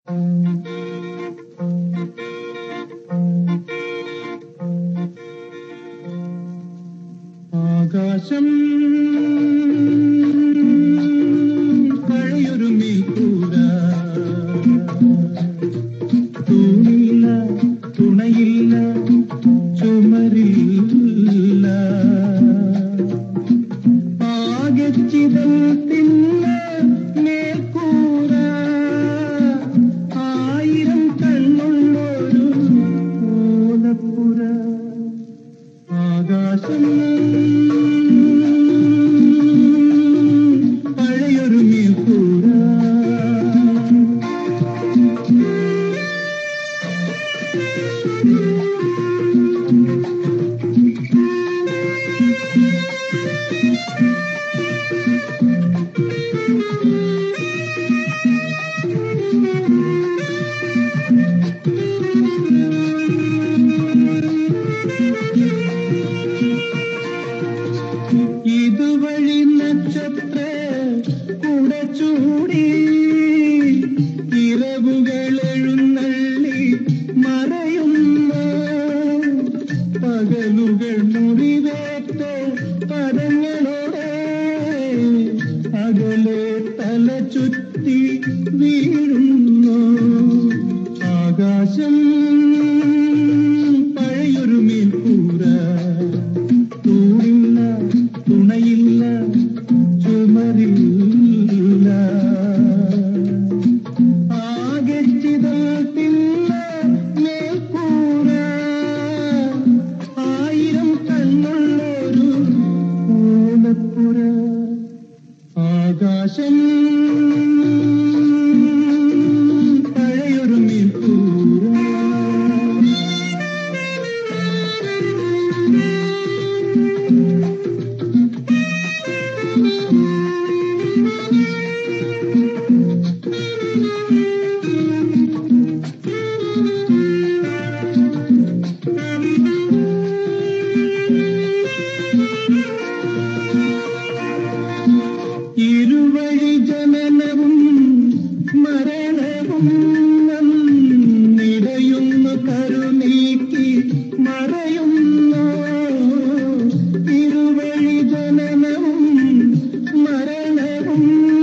ആകാശം പഴയൊരു മീക്കൂര തൂണില്ല തുണയില്ല ചുമരില്ല ആകെ ചിതൽത്തില്ല മേൽക്കൂര ആയിരം കണ്ണുള്ളൊരു ഓലപ്പുര ആകാശം പഴയൊരു മീൽക്കൂര ഇതുവഴി നക്ഷത്ര കുട ചൂടി ഇരവുകൾ എഴുന്നള്ളി മറയുന്നു പകലുകൾ മുറിവേറ്റ പദങ്ങളോടെ അകലെ തല ചുറ്റി വീഴുന്നു ആകാശം പഴയൊരു മീൻകൂര തൂണില്ല തുണയില്ല ചുമരില്ല ആകെ ചിതത്തില്ല മേൽക്കൂര ആയിരം കണ്ണുള്ളൊരു ഓലപ്പുര ആകാശം പഴയൊരു മീൻകൂര ഇരുവഴി ജനനവും മരണവും നിടയുന്നു കരുനീക്കി മറയുന്നു ഇരുവഴി ജനനവും മരണവും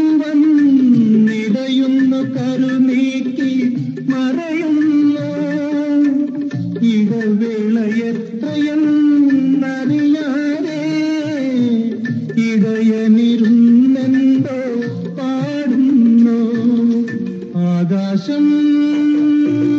നിടയുന്നു കരുനീക്കി മറയുന്നു ഇടവേള എത്രയെന്നറിയാതെ ഇടയനിരുന്നെന്തോ പാടുന്നു ആകാശം